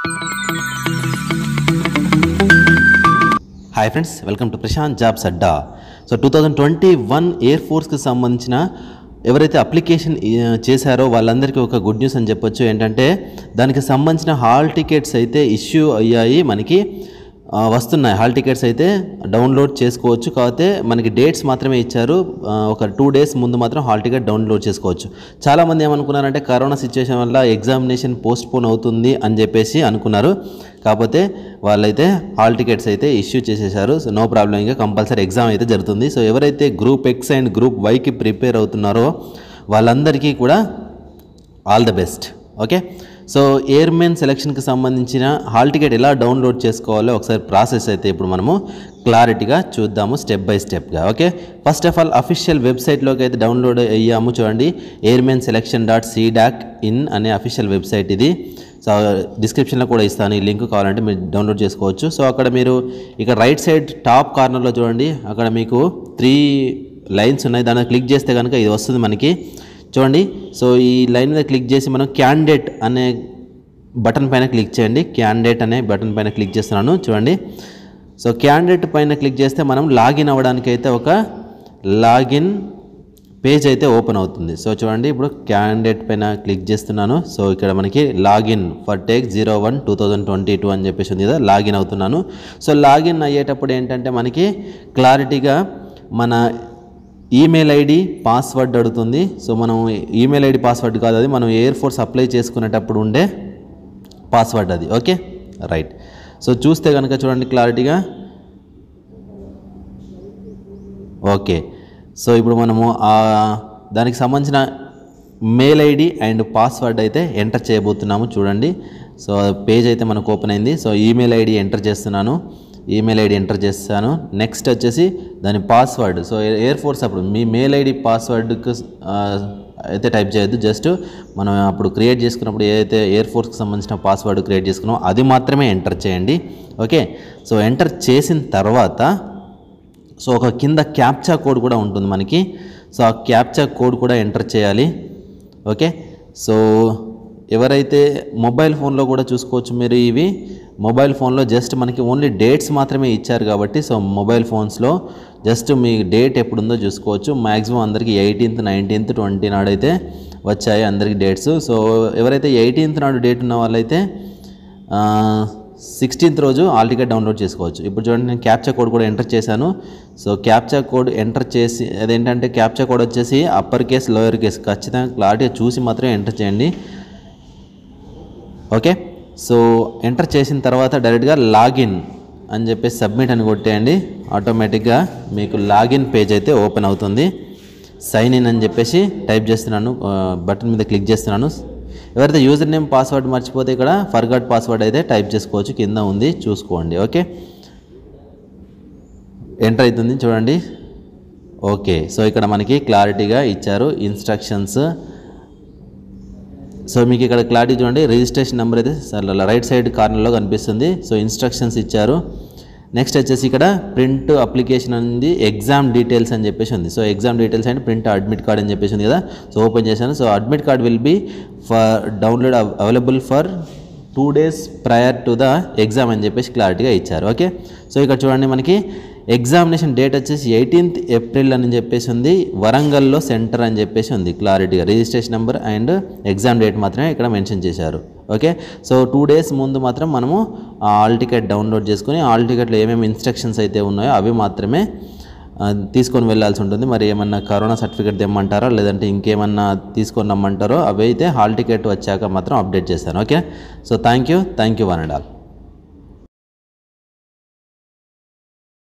hi friends welcome to Prashanth jobs Adda so two thousand twenty one air ఫోర్స్కి సంబంధించిన ఎవరైతే application ఆ, చేశారో వాళ్ళందరికీ ఒక గుడ్ న్యూస్ అని చెప్పొచ్చు ఏంటంటే దానికి సంబంధించిన హాల్ టికెట్స్ అయితే ఇష్యూ అయ్యాయి మనకి ఆ, వస్తున్నాయి హాల్ టికెట్స్ అయితే డౌన్లోడ్ చేసుకోవచ్చు కాకపోతే మనకి డేట్స్ మాత్రమే ఇచ్చారు ఆ, ఒక టూ డేస్ ముందు మాత్రం హాల్ టికెట్ డౌన్లోడ్ చేసుకోవచ్చు చాలామంది ఏమనుకున్నారంటే కరోనా సిచ్యువేషన్ వల్ల ఎగ్జామినేషన్ పోస్ట్ పోన్ అవుతుంది అని చెప్పేసి అనుకున్నారు కాకపోతే వాళ్ళైతే హాల్ టికెట్స్ అయితే ఇష్యూ చేసేసారు సో నో ప్రాబ్లం ఇంకా కంపల్సరీ ఎగ్జామ్ అయితే జరుగుతుంది సో ఎవరైతే గ్రూప్ ఎక్స్ అండ్ గ్రూప్ వైకి ప్రిపేర్ అవుతున్నారో వాళ్ళందరికీ కూడా all the best okay so airmen సెలక్షన్కి సంబంధించిన హాల్ టికెట్ ఎలా డౌన్లోడ్ చేసుకోవాలో ఒకసారి ప్రాసెస్ అయితే ఇప్పుడు మనము క్లారిటీగా చూద్దాము స్టెప్ బై స్టెప్గా okay first of all official వెబ్సైట్లోకి అయితే డౌన్లోడ్ అయ్యాము చూడండి airmen selection dot CDAC in అనే అఫీషియల్ వెబ్సైట్ ఇది సో డిస్క్రిప్షన్లో కూడా ఇస్తాను ఈ లింక్ కావాలంటే మీరు డౌన్లోడ్ చేసుకోవచ్చు సో అక్కడ మీరు ఇక్కడ రైట్ సైడ్ టాప్ కార్నర్లో చూడండి అక్కడ మీకు త్రీ లైన్స్ ఉన్నాయి దాన్ని క్లిక్ చేస్తే కనుక ఇది వస్తుంది మనకి చూడండి సో ఈ లైన్ మీద క్లిక్ చేసి మనం క్యాండిడేట్ అనే బటన్ పైన క్లిక్ చేయండి క్యాండిడేట్ అనే బటన్ పైన క్లిక్ చేస్తున్నాను చూడండి సో క్యాండిడేట్ పైన క్లిక్ చేస్తే మనం లాగిన్ అవ్వడానికి అయితే ఒక లాగిన్ పేజ్ అయితే ఓపెన్ అవుతుంది సో చూడండి ఇప్పుడు క్యాండిడేట్ పైన క్లిక్ చేస్తున్నాను సో ఇక్కడ మనకి login for take zero one two thousand twenty two అని చెప్పేసి ఉంది కదా లాగిన్ అవుతున్నాను సో లాగిన్ అయ్యేటప్పుడు ఏంటంటే మనకి క్లారిటీగా మన ఈమెయిల్ ఐడి పాస్వర్డ్ అడుగుతుంది సో మనం ఈమెయిల్ ఐడి పాస్వర్డ్ కాదు అది మనం ఎయిర్ ఫోర్స్ అప్లై చేసుకునేటప్పుడు ఉండే పాస్వర్డ్ అది ఓకే రైట్ సో చూస్తే కనుక చూడండి క్లారిటీగా ఓకే సో ఇప్పుడు మనము ఆ దానికి సంబంధించిన మెయిల్ ఐడి అండ్ పాస్వర్డ్ అయితే ఎంటర్ చేయబోతున్నాము చూడండి సో పేజ్ అయితే మనకు ఓపెన్ అయింది సో ఈమెయిల్ ఐడి ఎంటర్ చేస్తున్నాను ఈమెయిల్ ఐడి ఎంటర్ చేస్తాను నెక్స్ట్ వచ్చేసి దాని పాస్వర్డ్ సో ఎయిర్ ఫోర్స్ అప్పుడు మీ మెయిల్ ఐడి పాస్వర్డ్కి అయితే టైప్ చేయొద్దు జస్ట్ మనం అప్పుడు క్రియేట్ చేసుకున్నప్పుడు ఏదైతే ఎయిర్ ఫోర్స్కి సంబంధించిన పాస్వర్డ్ క్రియేట్ చేసుకున్నామో అది మాత్రమే ఎంటర్ చేయండి ఓకే సో ఎంటర్ చేసిన తర్వాత సో ఒక కింద క్యాప్చా కోడ్ కూడా ఉంటుంది మనకి సో ఆ క్యాప్చా కోడ్ కూడా ఎంటర్ చేయాలి ఓకే సో ఎవరైతే మొబైల్ ఫోన్లో కూడా చూసుకోవచ్చు మీరు ఇవి మొబైల్ ఫోన్లో జస్ట్ మనకి ఓన్లీ డేట్స్ మాత్రమే ఇచ్చారు కాబట్టి సో మొబైల్ ఫోన్స్లో జస్ట్ మీ డేట్ ఎప్పుడుందో చూసుకోవచ్చు మ్యాక్సిమం అందరికీ ఎయిటీన్త్ నైన్టీన్త్ ట్వంటీ నాడైతే వచ్చాయి అందరికీ డేట్స్ సో ఎవరైతే ఎయిటీన్త్ నాడు డేట్ ఉన్న వాళ్ళైతే సిక్స్టీన్త్ రోజు ఆల్ టికెట్ డౌన్లోడ్ చేసుకోవచ్చు ఇప్పుడు చూడండి నేను క్యాప్చా కోడ్ కూడా ఎంటర్ చేశాను సో క్యాప్చా కోడ్ ఎంటర్ చేసి అదేంటంటే క్యాప్చా కోడ్ వచ్చేసి అప్పర్ కేస్ లోయర్ కేస్ ఖచ్చితంగా క్లారిటీగా చూసి మాత్రమే ఎంటర్ చేయండి ఓకే సో ఎంటర్ చేసిన తర్వాత డైరెక్ట్గా లాగిన్ అని చెప్పేసి సబ్మిట్ అని కొట్టేయండి ఆటోమేటిక్గా మీకు లాగిన్ పేజ్ అయితే ఓపెన్ అవుతుంది సైన్ ఇన్ అని చెప్పేసి టైప్ చేస్తున్నాను బటన్ మీద క్లిక్ చేస్తున్నాను ఎవరైతే యూజర్ నేమ్ పాస్వర్డ్ మర్చిపోతే ఇక్కడ ఫర్గట్ పాస్వర్డ్ అయితే టైప్ చేసుకోవచ్చు కింద ఉంది చూసుకోండి ఓకే ఎంటర్ అవుతుంది చూడండి ఓకే సో ఇక్కడ మనకి క్లారిటీగా ఇచ్చారు ఇన్స్ట్రక్షన్స్ సో మీకు ఇక్కడ క్లారిటీ చూడండి రిజిస్ట్రేషన్ నెంబర్ అయితే రైట్ సైడ్ కార్నర్లో కనిపిస్తుంది సో ఇన్స్ట్రక్షన్స్ ఇచ్చారు నెక్స్ట్ వచ్చేసి ఇక్కడ ప్రింట్ అప్లికేషన్ ఉంది ఎగ్జామ్ డీటెయిల్స్ అని చెప్పేసి ఉంది so exam details and print admit card అని చెప్పేసి ఉంది కదా సో ఓపెన్ చేశాను so admit card will be for download available for two days prior to the exam అని చెప్పేసి క్లారిటీగా ఇచ్చారు ఓకే సో ఇక్కడ చూడండి మనకి ఎగ్జామినేషన్ డేట్ వచ్చేసి ఎయిటీన్త్ ఏప్రిల్ అని చెప్పేసి ఉంది వరంగల్లో సెంటర్ అని చెప్పేసి ఉంది క్లారిటీగా registration number and exam date మాత్రమే ఇక్కడ మెన్షన్ చేశారు ఓకే సో టూ డేస్ ముందు మాత్రం మనము ఆ ఆల్ టికెట్ డౌన్లోడ్ చేసుకుని ఆల్ టికెట్లో ఏమేమి ఇన్స్ట్రక్షన్స్ అయితే ఉన్నాయో అవి మాత్రమే ఆ, తీసుకొని వెళ్ళాల్సి ఉంటుంది మరి ఏమన్నా కరోనా సర్టిఫికేట్ తెమ్మంటారో లేదంటే ఇంకేమన్నా తీసుకొని రమ్మంటారో అవి అయితే హాల్ టికెట్ వచ్చాక మాత్రం అప్డేట్ చేస్తాను okay so thank you thank you one and all